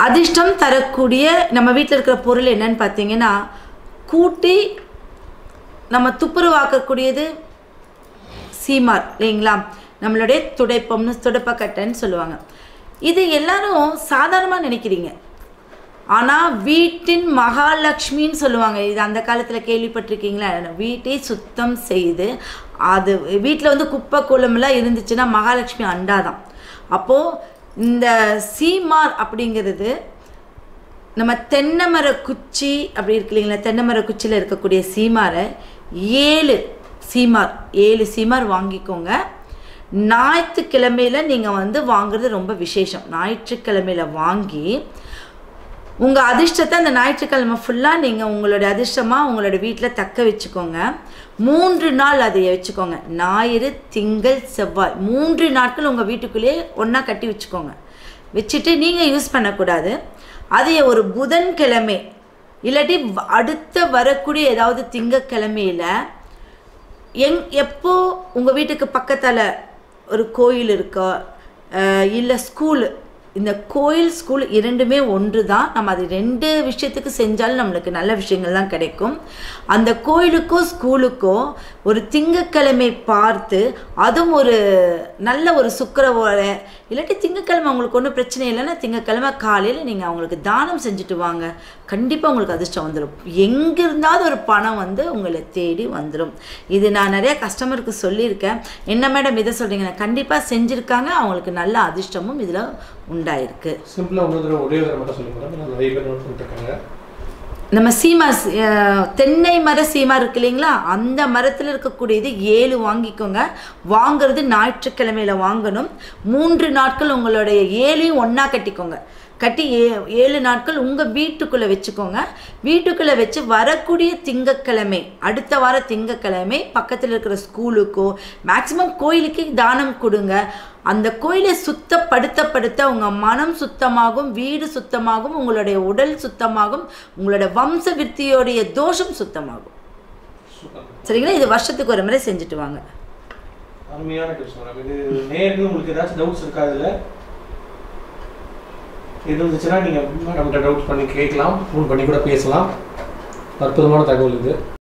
அதிர்ஷ்டம் தரக்கூடிய நம்ம வீட்டில் இருக்கிற பொருள் என்னன்னு பார்த்தீங்கன்னா கூட்டி நம்ம துப்புரவாக்கக்கூடியது சீமார் இல்லைங்களா நம்மளுடைய துடைப்பம்னு துடைப்பக்கட்டைன்னு சொல்லுவாங்க இது எல்லாரும் சாதாரணமாக நினைக்கிறீங்க ஆனால் வீட்டின் மகாலட்சுமின்னு சொல்லுவாங்க இது அந்த காலத்தில் கேள்விப்பட்டிருக்கீங்களா வீட்டை சுத்தம் செய்து அது வீட்டில் வந்து குப்பை குளம்லாம் இருந்துச்சுன்னா மகாலட்சுமி அண்டாதான் அப்போது இந்த சீமார் அப்படிங்கிறது நம்ம தென்னை மர குச்சி அப்படி இருக்கு இல்லைங்களா தென்னை மர குச்சியில் இருக்கக்கூடிய சீமாரை ஏழு சீமார் ஏழு சீமார் வாங்கிக்கோங்க ஞாயிற்றுக்கிழமையில் நீங்கள் வந்து வாங்குறது ரொம்ப விசேஷம் ஞாயிற்றுக்கிழமையில் வாங்கி உங்கள் அதிர்ஷ்டத்தை அந்த ஞாயிற்றுக்கிழமை ஃபுல்லாக நீங்கள் உங்களுடைய அதிர்ஷ்டமாக உங்களோட வீட்டில் தக்க வச்சுக்கோங்க மூன்று நாள் அதை வச்சுக்கோங்க ஞாயிறு திங்கள் செவ்வாய் மூன்று நாட்கள் உங்கள் வீட்டுக்குள்ளேயே ஒன்றா கட்டி வச்சுக்கோங்க வச்சுட்டு நீங்கள் யூஸ் பண்ணக்கூடாது அதை ஒரு புதன்கிழமை இல்லாட்டி வ- அடுத்த வரக்கூடிய ஏதாவது திங்கக்கிழமையில் எங் எப்போ உங்கள் வீட்டுக்கு பக்கத்தில் ஒரு கோயில் இருக்கோ இல்லை ஸ்கூலு இந்த கோயில் ஸ்கூல் இரண்டுமே ஒன்று தான் நம்ம அது ரெண்டு விஷயத்துக்கு செஞ்சாலும் நம்மளுக்கு நல்ல விஷயங்கள் தான் கிடைக்கும் அந்த கோயிலுக்கோ ஸ்கூலுக்கோ ஒரு திங்கக்கிழமை பார்த்து அதுவும் ஒரு நல்ல ஒரு சுக்கரவோட இல்லாட்டி திங்கக்கிழமை உங்களுக்கு ஒன்றும் பிரச்சனை இல்லைன்னா திங்கக்கிழமை காலையில் நீங்கள் அவங்களுக்கு தானம் செஞ்சுட்டு வாங்க கண்டிப்பாக உங்களுக்கு அதிர்ஷ்டம் வந்துடும் எங்கே இருந்தாவது ஒரு பணம் வந்து உங்களை தேடி வந்துடும் இது நான் நிறைய கஸ்டமருக்கு சொல்லியிருக்கேன் என்ன மேடம் இதை சொல்கிறீங்க கண்டிப்பாக செஞ்சுருக்காங்க அவங்களுக்கு நல்ல அதிர்ஷ்டமும் இதில் உண்டாயிருக்கு சிம்பிளாக இன்னொரு தடவை ஒரே தடவை மட்டும் சொல்லுங்க மேடம் நான் நிறைய பேர் நோட் பண்ணிட்டு இருக்காங்க நம்ம சீமா அஹ், தென்னை மர சீமா இருக்கு இல்லைங்களா அந்த மரத்தில் இருக்கக்கூடியது ஏழு வாங்கிக்கோங்க வாங்குறது ஞாயிற்றுக்கிழமையில வாங்கணும் மூன்று நாட்கள் உங்களுடைய ஏழையும் ஒன்றா கட்டிக்கோங்க கட்டி ஏ ஏழு நாட்கள் உங்கள் வீட்டுக்குள்ளே வச்சுக்கோங்க வீட்டுக்குள்ளே வச்சு வரக்கூடிய திங்கக்கிழமை அடுத்த வார திங்கக்கிழமை பக்கத்தில் இருக்கிற ஸ்கூலுக்கோ மேக்ஸிமம் கோயிலுக்கு தானம் கொடுங்க அந்த கோயிலை சுத்தப்படுத்தப்படுத்த உங்கள் மனம் சுத்தமாகும் வீடு சுத்தமாகும் உங்களுடைய உடல் சுத்தமாகும் உங்களோட வம்ச விருத்தியோடைய தோஷம் சுத்தமாகும் சரிங்களா இது வருஷத்துக்கு ஒரு முறை செஞ்சுட்டு வாங்க அருமையான டிப்ஸ் மேடம் இது நேருக்கு உங்களுக்கு ஏதாச்சும் டவுட்ஸ் இருக்கா இதில் எது இருந்துச்சுன்னா நீங்கள் மேடம்கிட்ட டவுட் பண்ணி கேட்கலாம் ஃபோன் பண்ணி கூட பேசலாம் அற்புதமான தகவல் இது